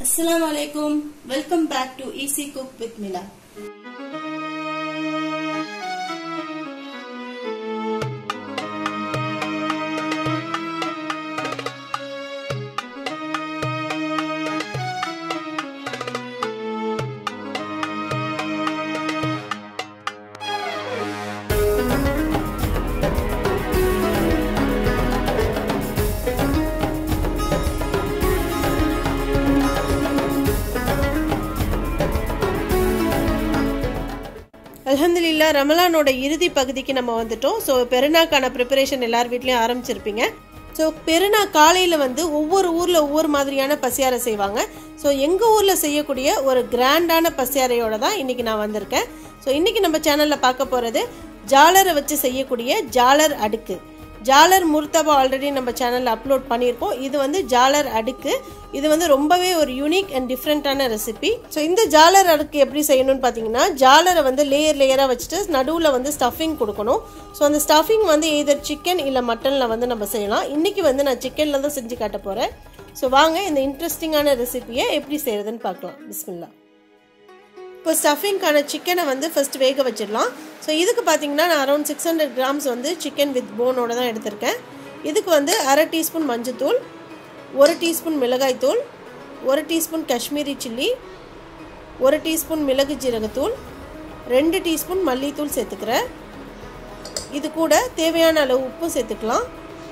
Assalamu alaikum. Welcome back to Easy Cook with Mila. அல்ஹம்துலில்லா ரமலானோட இறுதி பகுதிக்கு நம்ம வந்துட்டோம் ஸோ பெருநாக்கான ப்ரிப்பரேஷன் எல்லார் வீட்லேயும் ஆரம்பிச்சிருப்பீங்க ஸோ பெருநா காலையில் வந்து ஒவ்வொரு ஊரில் ஒவ்வொரு மாதிரியான பசியாரை செய்வாங்க ஸோ எங்கள் ஊரில் செய்யக்கூடிய ஒரு கிராண்டான பசியாரையோட தான் இன்றைக்கி நான் வந்திருக்கேன் ஸோ இன்றைக்கி நம்ம சேனலில் பார்க்க போகிறது ஜாலரை வச்சு செய்யக்கூடிய ஜாலர் அடுக்கு ஜாலர் முர்த்தபா ஆல்ரெடி நம்ம சேனலில் அப்லோட் பண்ணியிருக்கோம் இது வந்து ஜாலர் அடுக்கு இது வந்து ரொம்பவே ஒரு யூனிக் அண்ட் டிஃப்ரெண்ட்டான ரெசிபி ஸோ இந்த ஜாலர் அடுக்கு எப்படி செய்யணும்னு பார்த்தீங்கன்னா ஜாலரை வந்து லேயர் லேயராக வச்சுட்டு நடுவில் வந்து ஸ்டஃபிங் கொடுக்கணும் ஸோ அந்த ஸ்டஃபிங் வந்து எதர் சிக்கன் இல்லை மட்டனில் வந்து நம்ம செய்யலாம் இன்றைக்கி வந்து நான் சிக்கனில் தான் செஞ்சு காட்ட போகிறேன் ஸோ வாங்க இந்த இன்ட்ரெஸ்டிங்கான ரெசிபியை எப்படி செய்கிறதுன்னு பார்க்கலாம் பிஸ்மில்லா இப்போ ஸ்டஃபிங்க்கான சிக்கனை வந்து ஃபஸ்ட் வேக வச்சிடலாம் ஸோ இதுக்கு பார்த்தீங்கன்னா நான் அரௌண்ட் சிக்ஸ் ஹண்ட்ரட் கிராம்ஸ் வந்து சிக்கன் வித் போனோட தான் எடுத்திருக்கேன் இதுக்கு வந்து அரை டீஸ்பூன் மஞ்சத்தூள் ஒரு டீஸ்பூன் மிளகாய்த்தூள் ஒரு டீஸ்பூன் காஷ்மீரி சில்லி ஒரு டீஸ்பூன் மிளகு ஜீரகத்தூள் ரெண்டு டீஸ்பூன் மல்லித்தூள் சேர்த்துக்கிறேன் இது கூட தேவையான அளவு உப்பு சேர்த்துக்கலாம்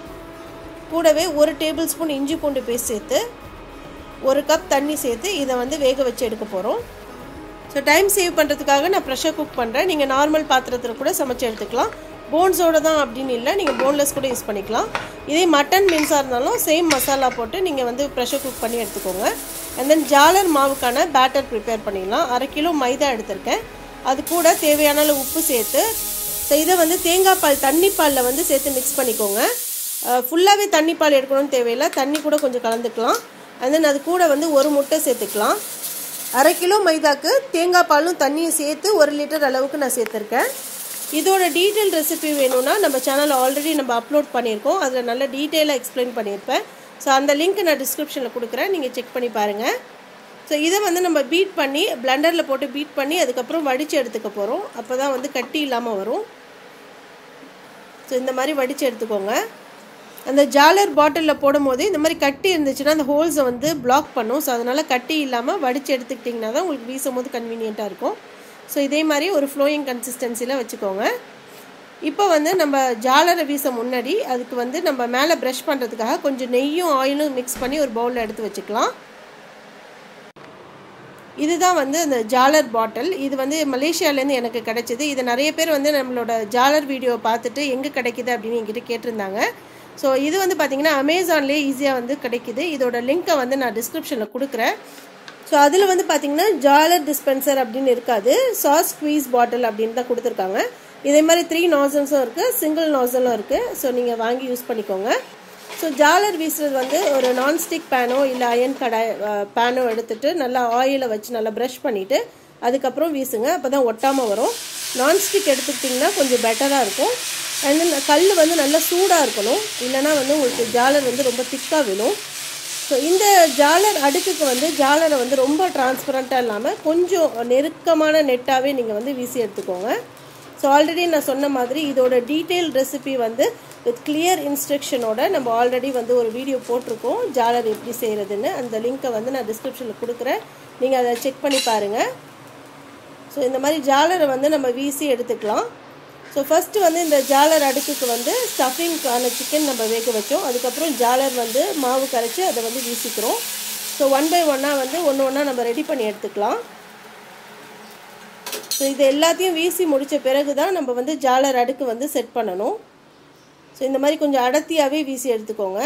கூடவே ஒரு டேபிள் ஸ்பூன் இஞ்சி பூண்டு பேஸ்ட் சேர்த்து ஒரு கப் தண்ணி சேர்த்து இதை வந்து வேக வச்சு எடுக்க போகிறோம் ஸோ டைம் சேவ் பண்ணுறதுக்காக நான் ப்ரெஷர் குக் பண்ணுறேன் நீங்கள் நார்மல் பாத்திரத்தில் கூட சமைச்சு எடுத்துக்கலாம் போன்ஸோட தான் அப்படின்னு இல்லை நீங்கள் போன்லெஸ் கூட யூஸ் பண்ணிக்கலாம் இதே மட்டன் மீன்ஸாக இருந்தாலும் சேம் மசாலா போட்டு நீங்கள் வந்து ப்ரெஷர் குக் பண்ணி எடுத்துக்கோங்க அண்ட் தென் ஜாலர் மாவுக்கான பேட்டர் ப்ரிப்பேர் பண்ணிடலாம் அரை கிலோ மைதா எடுத்திருக்கேன் அது கூட தேவையான அளவு உப்பு சேர்த்து ஸோ இதை வந்து தேங்காய் பால் தண்ணி பாலில் வந்து சேர்த்து மிக்ஸ் பண்ணிக்கோங்க ஃபுல்லாகவே தண்ணி பால் எடுக்கணும்னு தேவையில்லை தண்ணி கூட கொஞ்சம் கலந்துக்கலாம் அண்ட் தென் அது கூட வந்து ஒரு முட்டை சேர்த்துக்கலாம் அரை கிலோ மைதாக்கு தேங்காய் பாலும் தண்ணியும் சேர்த்து ஒரு லிட்டர் அளவுக்கு நான் சேர்த்துருக்கேன் இதோட டீட்டெயில் ரெசிபி வேணும்னா நம்ம சேனலில் ஆல்ரெடி நம்ம அப்லோட் பண்ணியிருக்கோம் அதில் நல்ல டீட்டெயிலாக எக்ஸ்பிளைன் பண்ணியிருப்பேன் ஸோ அந்த லிங்க் நான் டிஸ்கிரிப்ஷனில் கொடுக்குறேன் நீங்கள் செக் பண்ணி பாருங்கள் ஸோ இதை வந்து நம்ம பீட் பண்ணி பிளண்டரில் போட்டு பீட் பண்ணி அதுக்கப்புறம் வடித்து எடுத்துக்க போகிறோம் அப்போ தான் வந்து கட்டி இல்லாமல் வரும் ஸோ இந்த மாதிரி வடித்து எடுத்துக்கோங்க அந்த ஜாலர் பாட்டிலில் போடும்போது இந்த மாதிரி கட்டி இருந்துச்சுன்னா அந்த ஹோல்ஸை வந்து பிளாக் பண்ணும் ஸோ அதனால் கட்டி இல்லாமல் வடித்து எடுத்துக்கிட்டிங்கன்னா தான் உங்களுக்கு வீசும் போது கன்வீனியண்ட்டாக இருக்கும் ஸோ இதே மாதிரி ஒரு ஃப்ளோயிங் கன்சிஸ்டன்சியில் வச்சுக்கோங்க இப்போ வந்து நம்ம ஜாலரை வீச முன்னாடி அதுக்கு வந்து நம்ம மேலே ப்ரஷ் பண்ணுறதுக்காக கொஞ்சம் நெய்யும் ஆயிலும் மிக்ஸ் பண்ணி ஒரு பவுலில் எடுத்து வச்சுக்கலாம் இதுதான் வந்து அந்த ஜாலர் பாட்டில் இது வந்து மலேசியாவிலேருந்து எனக்கு கிடைச்சிது இது நிறைய பேர் வந்து நம்மளோட ஜாலர் வீடியோ பார்த்துட்டு எங்கே கிடைக்கிது அப்படின்னு என்கிட்ட கேட்டிருந்தாங்க ஸோ இது வந்து பார்த்திங்கன்னா அமேசான்லேயே ஈஸியாக வந்து கிடைக்கிது இதோட லிங்க்கை வந்து நான் டிஸ்கிரிப்ஷனில் கொடுக்குறேன் ஸோ அதில் வந்து பார்த்திங்கன்னா ஜாலர் டிஸ்பென்சர் அப்படின்னு இருக்காது சாஸ் ஸ்குவீஸ் பாட்டில் அப்படின்னு தான் கொடுத்துருக்காங்க இதே மாதிரி த்ரீ நாசல்ஸும் இருக்குது சிங்கிள் நாசலும் இருக்குது ஸோ நீங்கள் வாங்கி யூஸ் பண்ணிக்கோங்க ஸோ ஜாலர் வீசுறது வந்து ஒரு நான்ஸ்டிக் பேனோ இல்லை அயன் கடாய் பேனோ எடுத்துகிட்டு நல்லா ஆயிலை வச்சு நல்லா ப்ரஷ் பண்ணிவிட்டு அதுக்கப்புறம் வீசுங்க அப்போ தான் ஒட்டாமல் வரும் நான்ஸ்டிக் எடுத்துக்கிட்டிங்கன்னா கொஞ்சம் பெட்டராக இருக்கும் அண்ட் தென் கல் வந்து நல்லா சூடாக இருக்கணும் இல்லைனா வந்து உங்களுக்கு ஜாலர் வந்து ரொம்ப திக்காக விழும் ஸோ இந்த ஜாலர் அடுக்குக்கு வந்து ஜாலரை வந்து ரொம்ப டிரான்ஸ்பரண்ட்டாக இல்லாமல் கொஞ்சம் நெருக்கமான நெட்டாகவே நீங்கள் வந்து வீசி எடுத்துக்கோங்க ஸோ ஆல்ரெடி நான் சொன்ன மாதிரி இதோட டீட்டெயில் ரெசிபி வந்து வித் கிளியர் இன்ஸ்ட்ரக்ஷனோட நம்ம ஆல்ரெடி வந்து ஒரு வீடியோ போட்டிருக்கோம் ஜாலர் எப்படி செய்கிறதுன்னு அந்த லிங்க்கை வந்து நான் டிஸ்கிரிப்ஷனில் கொடுக்குறேன் நீங்கள் அதை செக் பண்ணி பாருங்கள் ஸோ இந்த மாதிரி ஜாலரை வந்து நம்ம வீசி எடுத்துக்கலாம் ஸோ ஃபஸ்ட்டு வந்து இந்த ஜாலர் அடுக்குக்கு வந்து ஸ்டஃபிங்க்கான சிக்கன் நம்ம வேக வச்சோம் அதுக்கப்புறம் ஜாலர் வந்து மாவு கரைச்சி அதை வந்து வீசிக்கிறோம் ஸோ ஒன் பை ஒன்னாக வந்து ஒன்று ஒன்றா நம்ம ரெடி பண்ணி எடுத்துக்கலாம் ஸோ இது எல்லாத்தையும் வீசி முடித்த பிறகு தான் நம்ம வந்து ஜாலர் அடுக்கு வந்து செட் பண்ணணும் ஸோ இந்த மாதிரி கொஞ்சம் அடர்த்தியாகவே வீசி எடுத்துக்கோங்க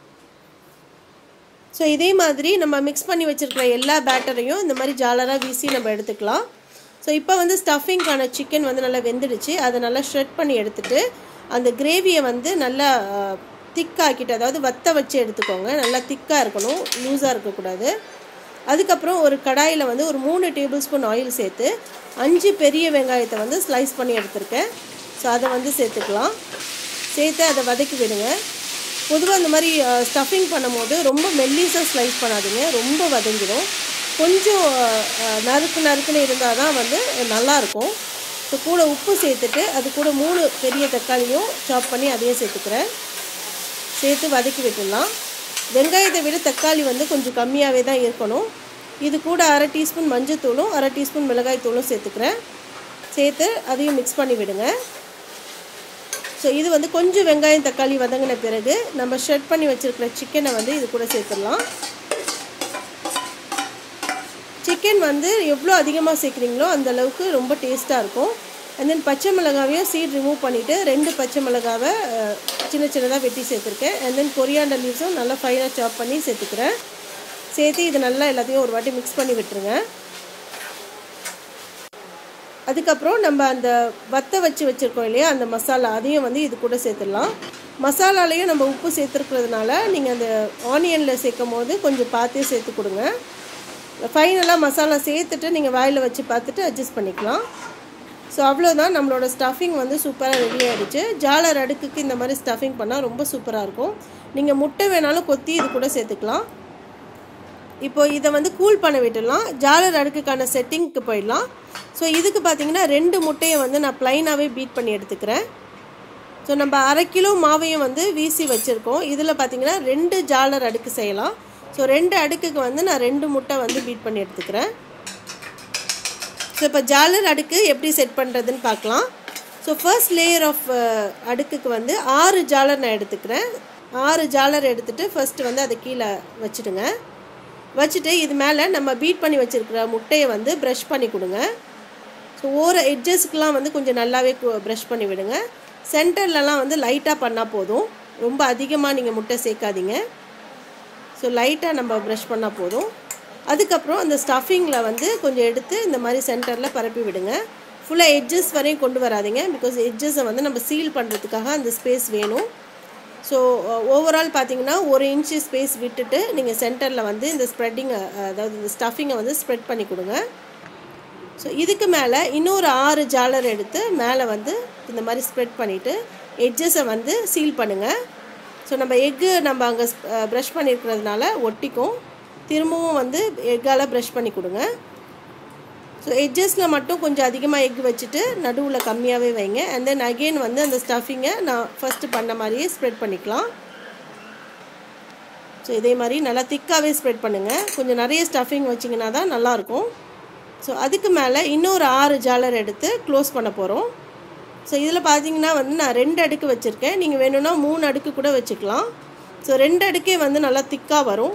ஸோ இதே மாதிரி நம்ம மிக்ஸ் பண்ணி வச்சுருக்கிற எல்லா பேட்டரையும் இந்த மாதிரி ஜாலராக வீசி நம்ம எடுத்துக்கலாம் ஸோ இப்போ வந்து ஸ்டஃபிங்க்கான சிக்கன் வந்து நல்லா வெந்துடுச்சு அதை நல்லா ஷ்ரெட் பண்ணி எடுத்துட்டு அந்த கிரேவியை வந்து நல்லா திக்காக்கிட்டு அதாவது வத்த வச்சு எடுத்துக்கோங்க நல்லா திக்காக இருக்கணும் லூஸாக இருக்கக்கூடாது அதுக்கப்புறம் ஒரு கடாயில் வந்து ஒரு மூணு டேபிள் ஸ்பூன் ஆயில் சேர்த்து அஞ்சு பெரிய வெங்காயத்தை வந்து ஸ்லைஸ் பண்ணி எடுத்திருக்கேன் ஸோ அதை வந்து சேர்த்துக்கலாம் சேர்த்து அதை வதக்கி விடுங்க பொதுவாக இந்த மாதிரி ஸ்டஃபிங் பண்ணும்போது ரொம்ப மெல்லிஸாக ஸ்லைஸ் பண்ணாதீங்க ரொம்ப வதங்கிடும் கொஞ்சம் அஹ், நறுக்கு நறுக்குன்னு இருந்தால் தான் வந்து நல்லாயிருக்கும் ஸோ கூட உப்பு சேர்த்துட்டு அது கூட மூணு பெரிய தக்காளியும் சாப் பண்ணி அதையும் சேர்த்துக்கிறேன் சேர்த்து வதக்கி விட்டுடலாம் வெங்காயத்தை விட தக்காளி வந்து கொஞ்சம் கம்மியாகவே தான் இருக்கணும் இது கூட அரை டீஸ்பூன் மஞ்சத்தூளும் அரை டீஸ்பூன் மிளகாய் தூளும் சேர்த்துக்கிறேன் சேர்த்து அதையும் மிக்ஸ் பண்ணி விடுங்க ஸோ இது வந்து கொஞ்சம் வெங்காயம் தக்காளி வதங்கின பிறகு நம்ம ஷெட் பண்ணி வச்சுருக்கிற சிக்கனை வந்து இது கூட சேர்த்துடலாம் சிக்கன் வந்து எவ்வளோ அதிகமாக சேர்க்குறீங்களோ அந்த அளவுக்கு ரொம்ப டேஸ்ட்டாக இருக்கும் அண்ட் தென் பச்சை மிளகாவையும் சீட் ரிமூவ் பண்ணிவிட்டு ரெண்டு பச்சை மிளகாவை அஹ், சின்ன சின்னதாக வெட்டி சேர்த்துருக்கேன் அண்ட் தென் கொரியாண்டர் லீவ்ஸும் நல்லா ஃபைனாக சாப் பண்ணி சேர்த்துக்கிறேன் சேர்த்து இது நல்லா எல்லாத்தையும் ஒரு வாட்டி மிக்ஸ் பண்ணி விட்டுருங்க அதுக்கப்புறம் நம்ம அந்த வத்த வச்சு வச்சுருக்கோம் இல்லையா அந்த மசாலா அதையும் வந்து இது கூட சேர்த்துடலாம் மசாலாலையும் நம்ம உப்பு சேர்த்துருக்கிறதுனால நீங்கள் அந்த ஆனியனில் சேர்க்கும் போது கொஞ்சம் பார்த்தே சேர்த்து கொடுங்க ஃபைனலாக மசாலா சேர்த்துட்டு நீங்கள் வாயில் வச்சு பார்த்துட்டு அட்ஜஸ்ட் பண்ணிக்கலாம் ஸோ அவ்வளோதான் நம்மளோட ஸ்டஃபிங் வந்து சூப்பராக ரெடி ஆகிடுச்சு ஜாலர் அடுக்குக்கு இந்த மாதிரி ஸ்டஃபிங் பண்ணால் ரொம்ப சூப்பராக இருக்கும் நீங்கள் முட்டை வேணாலும் கொத்தி இது கூட சேர்த்துக்கலாம் இப்போ இதை வந்து கூல் பண்ண விட்டுடலாம் ஜாலர் அடுக்குக்கான செட்டிங்க்கு போயிடலாம் ஸோ இதுக்கு பார்த்தீங்கன்னா ரெண்டு முட்டையை வந்து நான் ப்ளைனாகவே பீட் பண்ணி எடுத்துக்கிறேன் ஸோ நம்ம அரை கிலோ மாவையும் வந்து வீசி வச்சுருக்கோம் இதில் பார்த்தீங்கன்னா ரெண்டு ஜாலர் அடுக்கு செய்யலாம் ஸோ ரெண்டு அடுக்குக்கு வந்து நான் ரெண்டு முட்டை வந்து பீட் பண்ணி எடுத்துக்கிறேன் ஸோ இப்போ ஜாலர் அடுக்கு எப்படி செட் பண்ணுறதுன்னு பார்க்கலாம் ஸோ ஃபர்ஸ்ட் லேயர் ஆஃப் அடுக்குக்கு வந்து ஆறு ஜாலர் நான் எடுத்துக்கிறேன் ஆறு ஜாலர் எடுத்துகிட்டு ஃபர்ஸ்ட் வந்து அதை கீழே வச்சுடுங்க வச்சுட்டு இது மேலே நம்ம பீட் பண்ணி வச்சுருக்கிற முட்டையை வந்து ப்ரஷ் பண்ணி கொடுங்க ஸோ ஓர எட்ஜஸ்க்கெலாம் வந்து கொஞ்சம் நல்லாவே ப்ரஷ் பண்ணி விடுங்க சென்டர்லலாம் வந்து லைட்டாக பண்ணால் போதும் ரொம்ப அதிகமாக நீங்கள் முட்டை சேர்க்காதீங்க ஸோ லைட்டாக நம்ம ப்ரஷ் பண்ணால் போதும் அதுக்கப்புறம் அந்த ஸ்டஃபிங்கில் வந்து கொஞ்சம் எடுத்து இந்த மாதிரி சென்டரில் பரப்பி விடுங்க ஃபுல்லாக எட்ஜஸ் வரையும் கொண்டு வராதீங்க பிகாஸ் எட்ஜஸை வந்து நம்ம சீல் பண்ணுறதுக்காக அந்த ஸ்பேஸ் வேணும் ஸோ ஓவரால் பார்த்தீங்கன்னா ஒரு இன்ச்சு ஸ்பேஸ் விட்டுட்டு நீங்கள் சென்டரில் வந்து இந்த ஸ்ப்ரெட்டிங்கை அதாவது இந்த ஸ்டஃபிங்கை வந்து ஸ்ப்ரெட் பண்ணி கொடுங்க ஸோ இதுக்கு மேலே இன்னொரு ஆறு ஜாலர் எடுத்து மேலே வந்து இந்த மாதிரி ஸ்ப்ரெட் பண்ணிவிட்டு எட்ஜஸை வந்து சீல் பண்ணுங்கள் ஸோ நம்ம எக்கு நம்ம அங்கே ப்ரஷ் பண்ணியிருக்கிறதுனால ஒட்டிக்கும் திரும்பவும் வந்து எக்கால் ப்ரஷ் பண்ணி கொடுங்க ஸோ எட்ஜஸில் மட்டும் கொஞ்சம் அதிகமாக எக் வச்சுட்டு நடுவில் கம்மியாகவே வைங்க அண்ட் தென் அகெயின் வந்து அந்த ஸ்டஃபிங்கை நான் ஃபஸ்ட்டு பண்ண மாதிரியே ஸ்ப்ரெட் பண்ணிக்கலாம் ஸோ இதே மாதிரி நல்லா திக்காகவே ஸ்ப்ரெட் பண்ணுங்கள் கொஞ்சம் நிறைய ஸ்டஃபிங் வச்சிங்கன்னா தான் நல்லாயிருக்கும் ஸோ அதுக்கு மேலே இன்னொரு ஆறு ஜாலர் எடுத்து க்ளோஸ் பண்ண போகிறோம் ஸோ இதில் பார்த்தீங்கன்னா வந்து நான் ரெண்டு அடுக்கு வச்சுருக்கேன் நீங்கள் வேணும்னா மூணு அடுக்கு கூட வச்சுக்கலாம் ஸோ ரெண்டு அடுக்கே வந்து நல்லா திக்காக வரும்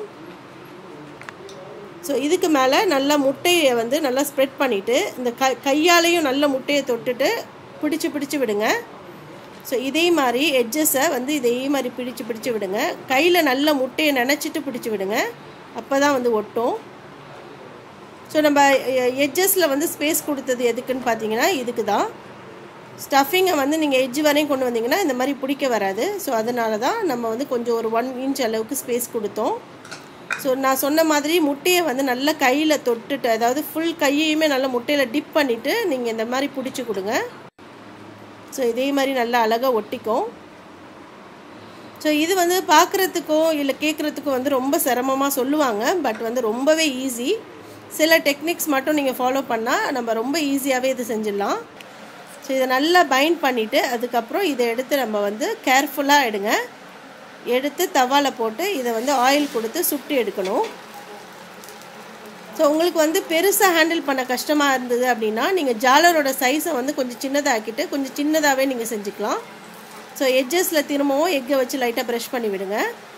ஸோ இதுக்கு மேலே நல்லா முட்டையை வந்து நல்லா ஸ்ப்ரெட் பண்ணிவிட்டு இந்த க கையாலேயும் நல்ல முட்டையை தொட்டுட்டு பிடிச்சி பிடிச்சி விடுங்க ஸோ இதே மாதிரி எட்ஜஸை வந்து இதே மாதிரி பிடிச்சு பிடிச்சு விடுங்க கையில் நல்ல முட்டையை நினச்சிட்டு பிடிச்சி விடுங்க அப்போ தான் வந்து ஒட்டும் ஸோ நம்ம எட்ஜஸில் வந்து ஸ்பேஸ் கொடுத்தது எதுக்குன்னு பார்த்தீங்கன்னா இதுக்கு தான் ஸ்டஃபிங்கை வந்து நீங்கள் எட்ஜ் வரையும் கொண்டு வந்தீங்கன்னா இந்த மாதிரி பிடிக்க வராது ஸோ அதனால தான் நம்ம வந்து கொஞ்சம் ஒரு ஒன் இன்ச் அளவுக்கு ஸ்பேஸ் கொடுத்தோம் ஸோ நான் சொன்ன மாதிரி முட்டையை வந்து நல்லா கையில் தொட்டுட்டு அதாவது ஃபுல் கையையுமே நல்லா முட்டையில் டிப் பண்ணிவிட்டு நீங்கள் இந்த மாதிரி பிடிச்சி கொடுங்க ஸோ இதே மாதிரி நல்லா அழகாக ஒட்டிக்கும் ஸோ இது வந்து பார்க்குறதுக்கோ இல்லை கேட்குறதுக்கோ வந்து ரொம்ப சிரமமாக சொல்லுவாங்க பட் வந்து ரொம்பவே ஈஸி சில டெக்னிக்ஸ் மட்டும் நீங்கள் ஃபாலோ பண்ணால் நம்ம ரொம்ப ஈஸியாகவே இது செஞ்சிடலாம் ஸோ இதை நல்லா பைண்ட் பண்ணிவிட்டு அதுக்கப்புறம் இதை எடுத்து நம்ம வந்து கேர்ஃபுல்லாக எடுங்க எடுத்து தவால போட்டு இதை வந்து ஆயில் கொடுத்து சுட்டி எடுக்கணும் ஸோ உங்களுக்கு வந்து பெருசாக ஹேண்டில் பண்ண கஷ்டமாக இருந்தது அப்படின்னா நீங்கள் ஜாலரோட சைஸை வந்து கொஞ்சம் சின்னதாக்கிட்டு கொஞ்சம் சின்னதாகவே நீங்கள் செஞ்சுக்கலாம் ஸோ எட்ஜஸில் திரும்பவும் எக்கை வச்சு லைட்டாக ப்ரஷ் பண்ணி விடுங்க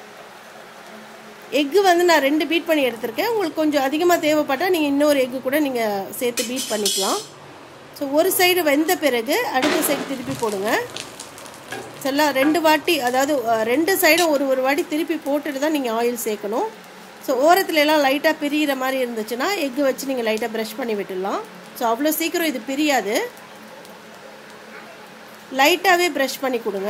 எக்கு வந்து நான் ரெண்டு பீட் பண்ணி எடுத்திருக்கேன் உங்களுக்கு கொஞ்சம் அதிகமாக தேவைப்பட்டால் நீங்கள் இன்னொரு எக்கு கூட நீங்கள் சேர்த்து பீட் பண்ணிக்கலாம் ஸோ ஒரு சைடு வெந்த பிறகு அடுத்த சைடு திருப்பி போடுங்க எல்லாம் ரெண்டு வாட்டி அதாவது ரெண்டு சைடும் ஒரு ஒரு வாட்டி திருப்பி போட்டுட்டு தான் நீங்கள் ஆயில் சேர்க்கணும் ஸோ ஓரத்துல எல்லாம் லைட்டாக பிரியிற மாதிரி இருந்துச்சுன்னா எக்கு வச்சு நீங்கள் லைட்டாக ப்ரஷ் பண்ணி விட்டுடலாம் ஸோ அவ்வளோ சீக்கிரம் இது பிரியாது லைட்டாகவே ப்ரஷ் பண்ணி கொடுங்க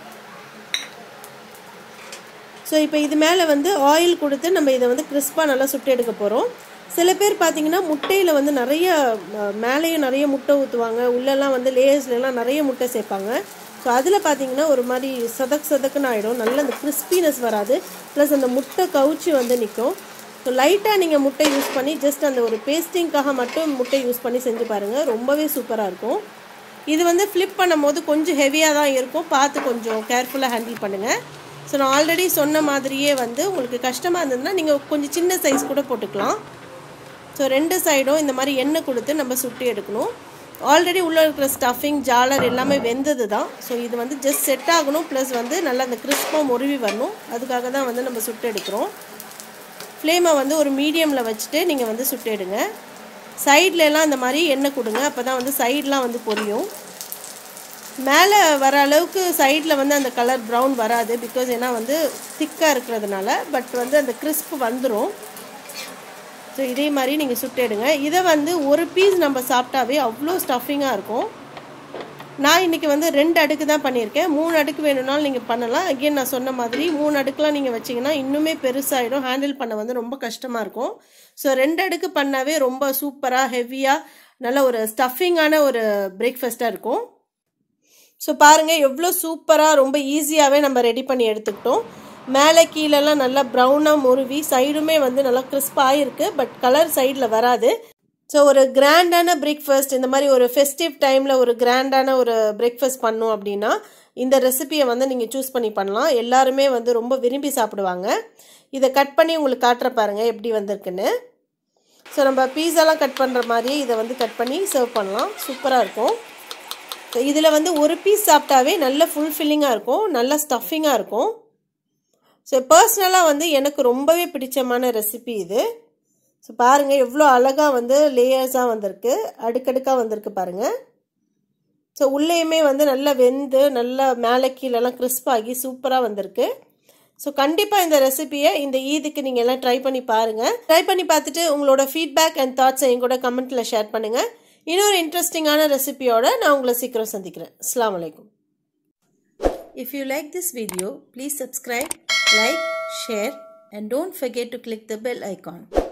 ஸோ இப்போ இது மேலே வந்து ஆயில் கொடுத்து நம்ம இதை வந்து கிறிஸ்பாக நல்லா சுட்டு எடுக்க போகிறோம் சில பேர் பார்த்தீங்கன்னா முட்டையில் வந்து நிறைய மேலேயும் நிறைய முட்டை ஊற்றுவாங்க உள்ளெல்லாம் வந்து லேயர்ஸ்லாம் நிறைய முட்டை சேர்ப்பாங்க ஸோ ஸோ அதில் பார்த்தீங்கன்னா ஒரு மாதிரி சதக் சதக்குன்னு ஆகிடும் நல்ல அந்த கிறிஸ்பினஸ் வராது ப்ளஸ் அந்த முட்டை கவுச்சி வந்து நிற்கும் ஸோ லைட்டாக நீங்கள் முட்டை யூஸ் பண்ணி ஜஸ்ட் அந்த ஒரு பேஸ்டிங்காக மட்டும் முட்டை யூஸ் பண்ணி செஞ்சு பாருங்கள் ரொம்பவே சூப்பராக இருக்கும் இது வந்து ஃப்ளிப் பண்ணும்போது கொஞ்சம் ஹெவியாக தான் இருக்கும் பார்த்து கொஞ்சம் கேர்ஃபுல்லாக ஹேண்டில் பண்ணுங்கள் ஸோ நான் ஆல்ரெடி சொன்ன மாதிரியே வந்து உங்களுக்கு கஷ்டமாக இருந்ததுன்னா நீங்கள் கொஞ்சம் சின்ன சைஸ் கூட போட்டுக்கலாம் ஸோ ரெண்டு சைடும் இந்த மாதிரி எண்ணெய் கொடுத்து நம்ம சுட்டி எடுக்கணும் ஆல்ரெடி உள்ளே இருக்கிற ஸ்டஃபிங் ஜாலர் எல்லாமே வெந்தது தான் ஸோ இது வந்து ஜஸ்ட் செட் ஆகணும் ப்ளஸ் வந்து நல்லா அந்த கிறிஸ்பாக முருவி வரணும் அதுக்காக தான் வந்து நம்ம சுட்டு எடுக்கிறோம் ஃப்ளேமை வந்து ஒரு மீடியமில் வச்சுட்டு நீங்கள் வந்து சுட்டு எடுங்க சைட்ல எல்லாம் இந்த மாதிரி எண்ணெய் கொடுங்க அப்போ தான் வந்து சைட்லாம் வந்து பொரியும் மேலே வர அளவுக்கு சைடில் வந்து அந்த கலர் ப்ரௌன் வராது பிகாஸ் ஏன்னா வந்து திக்காக இருக்கிறதுனால பட் வந்து அந்த கிறிஸ்ப் வந்துடும் ஸோ இதே மாதிரி நீங்கள் சுட்டெடுங்க இதை வந்து ஒரு பீஸ் நம்ம சாப்பிட்டாவே அவ்வளோ ஸ்டஃபிங்காக இருக்கும் நான் இன்றைக்கி வந்து ரெண்டு அடுக்கு தான் பண்ணியிருக்கேன் மூணு அடுக்கு வேணும்னாலும் நீங்கள் பண்ணலாம் அகெயின் நான் சொன்ன மாதிரி மூணு அடுக்குலாம் நீங்கள் வச்சிங்கன்னா இன்னுமே பெருசாகிடும் ஹேண்டில் பண்ண வந்து ரொம்ப கஷ்டமாக இருக்கும் ஸோ ரெண்டு அடுக்கு பண்ணாவே ரொம்ப சூப்பராக ஹெவியாக நல்ல ஒரு ஸ்டஃபிங்கான ஒரு பிரேக்ஃபாஸ்ட்டாக இருக்கும் ஸோ பாருங்கள் எவ்வளோ சூப்பராக ரொம்ப ஈஸியாகவே நம்ம ரெடி பண்ணி எடுத்துக்கிட்டோம் மேலே கீழெல்லாம் நல்லா ப்ரௌனாக முருவி சைடுமே வந்து நல்லா கிறிஸ்பாக இருக்குது பட் கலர் சைடில் வராது ஸோ ஒரு கிராண்டான பிரேக்ஃபாஸ்ட் இந்த மாதிரி ஒரு ஃபெஸ்டிவ் டைமில் ஒரு கிராண்டான ஒரு பிரேக்ஃபாஸ்ட் பண்ணோம் அப்படின்னா இந்த ரெசிபியை வந்து நீங்கள் சூஸ் பண்ணி பண்ணலாம் எல்லாருமே வந்து ரொம்ப விரும்பி சாப்பிடுவாங்க இதை கட் பண்ணி உங்களுக்கு காட்டுற பாருங்கள் எப்படி வந்திருக்குன்னு ஸோ நம்ம பீஸாலாம் கட் பண்ணுற மாதிரியே இதை வந்து கட் பண்ணி சர்வ் பண்ணலாம் சூப்பராக இருக்கும் ஸோ இதில் வந்து ஒரு பீஸ் சாப்பிட்டாவே நல்ல ஃபுல்ஃபில்லிங்காக இருக்கும் நல்ல ஸ்டஃபிங்காக இருக்கும் ஸோ பர்சனலாக வந்து எனக்கு ரொம்பவே பிடிச்சமான ரெசிபி இது ஸோ பாருங்கள் எவ்வளோ அழகாக வந்து லேயர்ஸாக வந்திருக்கு அடுக்கடுக்காக வந்திருக்கு பாருங்கள் ஸோ உள்ளேயுமே வந்து நல்லா வெந்து நல்லா மேலே கீழெல்லாம் கிறிஸ்பாகி சூப்பராக வந்திருக்கு ஸோ கண்டிப்பாக இந்த ரெசிபியை இந்த ஈதுக்கு நீங்கள் எல்லாம் ட்ரை பண்ணி பாருங்கள் ட்ரை பண்ணி பார்த்துட்டு உங்களோட ஃபீட்பேக் அண்ட் தாட்ஸை என் கூட கமெண்ட்டில் ஷேர் பண்ணுங்கள் இன்னொரு இன்ட்ரெஸ்டிங்கான ரெசிபியோட நான் உங்களை சீக்கிரம் சந்திக்கிறேன் அஸ்லாம் வலைக்கும் If you like this video, please subscribe, like, share and don't forget to click the bell icon.